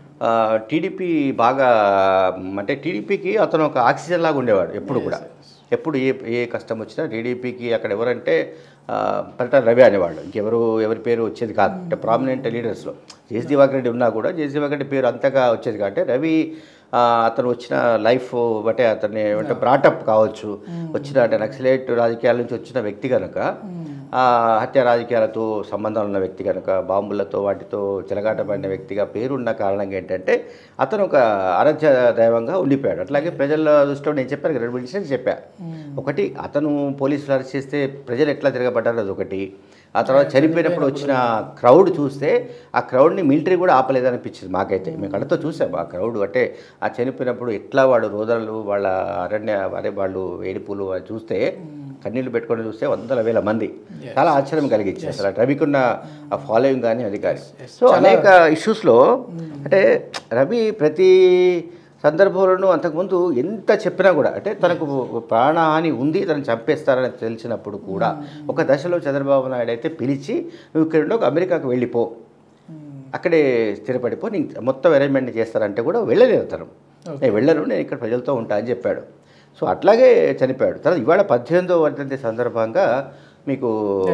టీడీపీ బాగా అంటే టీడీపీకి అతను ఒక ఆక్సిజన్ లాగా ఉండేవాడు ఎప్పుడు కూడా ఎప్పుడు ఏ ఏ కష్టం వచ్చినా టీడీపీకి అక్కడ ఎవరంటే ఆ, పరిటాల రవి అనేవాళ్ళు ఇంకెవరు ఎవరి పేరు వచ్చేది కాదు అంటే ప్రామినెంట్ లీడర్స్లో జేసీ దివాకర్ రెడ్డి ఉన్నా కూడా జేసీ దివాకర్ రెడ్డి పేరు అంతగా వచ్చేది కాబట్టి రవి ఆ, అతను వచ్చిన లైఫ్ బట్టే అతన్ని అంటే బ్రాటప్ కావచ్చు వచ్చిన అంటే నక్సలైట్ రాజకీయాల నుంచి వచ్చిన వ్యక్తి కనుక ఆ, హత్య రాజకీయాలతో సంబంధాలు ఉన్న వ్యక్తి కనుక బాంబులతో వాటితో చెలగాట పడిన వ్యక్తిగా పేరున్న కారణంగా ఏంటంటే అతను ఒక ఆరాధ్య దైవంగా ఉండిపోయాడు అట్లాగే ప్రజల దృష్టిలో నేను చెప్పాను కదా, రెండు ఇన్సిడెంట్స్ చెప్పా ఒకటి అతను పోలీసులు అరెస్ట్ చేస్తే ప్రజలు ఎట్లా తిరగబడ్డారు అది ఒకటి ఆ తర్వాత చనిపోయినప్పుడు వచ్చిన క్రౌడ్ చూస్తే ఆ క్రౌడ్ని మిలిటరీ కూడా ఆపలేదనిపించింది మాకైతే మేము కళ్ళతో చూసాము ఆ క్రౌడ్ అంటే ఆ చనిపోయినప్పుడు ఎట్లా వాడు రోదనలు వాళ్ళ అరణ్య అదే వాళ్ళు ఏడుపులు అవి చూస్తే కన్నీళ్లు పెట్టుకొని చూస్తే వందల వేల మంది చాలా ఆశ్చర్యం కలిగించింది అసలు ఆ రవికున్న ఆ ఫాలోయింగ్ కానీ అది కానీ సో అనేక ఇష్యూస్లో అంటే రవి ప్రతి సందర్భంలోనూ అంతకుముందు ఎంత చెప్పినా కూడా అంటే తనకు ప్రాణహాని ఉంది తనను చంపేస్తారని తెలిసినప్పుడు కూడా ఒక దశలో చంద్రబాబు నాయుడు అయితే పిలిచి నువ్వు ఇక్కడ నుండి ఒక అమెరికాకు వెళ్ళిపో అక్కడే స్థిరపడిపో నీకు మొత్తం అరేంజ్మెంట్ చేస్తారంటే కూడా వెళ్ళలేదు అతను నేను వెళ్ళను నేను ఇక్కడ ప్రజలతో ఉంటా అని చెప్పాడు సో అట్లాగే చనిపోయాడు తర్వాత ఇవాళ పద్దెనిమిదో వర్ధంతి సందర్భంగా మీకు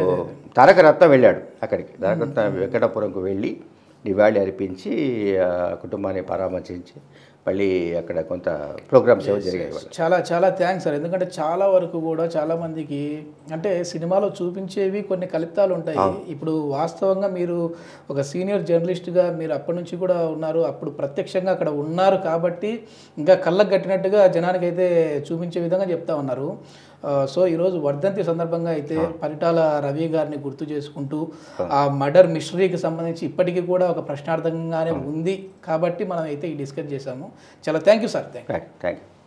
తారక రత్న వెళ్ళాడు అక్కడికి తారక రత్న వెంకటాపురంకు వెళ్ళి నివాళి అర్పించి ఆ కుటుంబాన్ని పరామర్శించి మళ్ళీ అక్కడ కొంత ప్రోగ్రామ్స్ ఏవో జరిగాయి ఇవాళ. చాలా చాలా థ్యాంక్స్ సార్ ఎందుకంటే చాలా వరకు కూడా చాలా మందికి అంటే సినిమాలో చూపించేవి కొన్ని కల్పితాలు ఉంటాయి ఇప్పుడు వాస్తవంగా మీరు ఒక సీనియర్ జర్నలిస్ట్గా మీరు అప్పటి నుంచి కూడా ఉన్నారు అప్పుడు ప్రత్యక్షంగా అక్కడ ఉన్నారు కాబట్టి ఇంకా కళ్ళకు కట్టినట్టుగా జనానికి అయితే చూపించే విధంగా చెప్తా ఉన్నారు ఆ, సో ఈరోజు వర్ధంతి సందర్భంగా అయితే పరిటాల రవి గారిని గుర్తు చేసుకుంటూ ఆ మర్డర్ మిస్టరీకి సంబంధించి ఇప్పటికీ కూడా ఒక ప్రశ్నార్థకంగానే ఉంది కాబట్టి మనం అయితే ఈ డిస్కస్ చేశాము చాలా thank you sir thank right thank you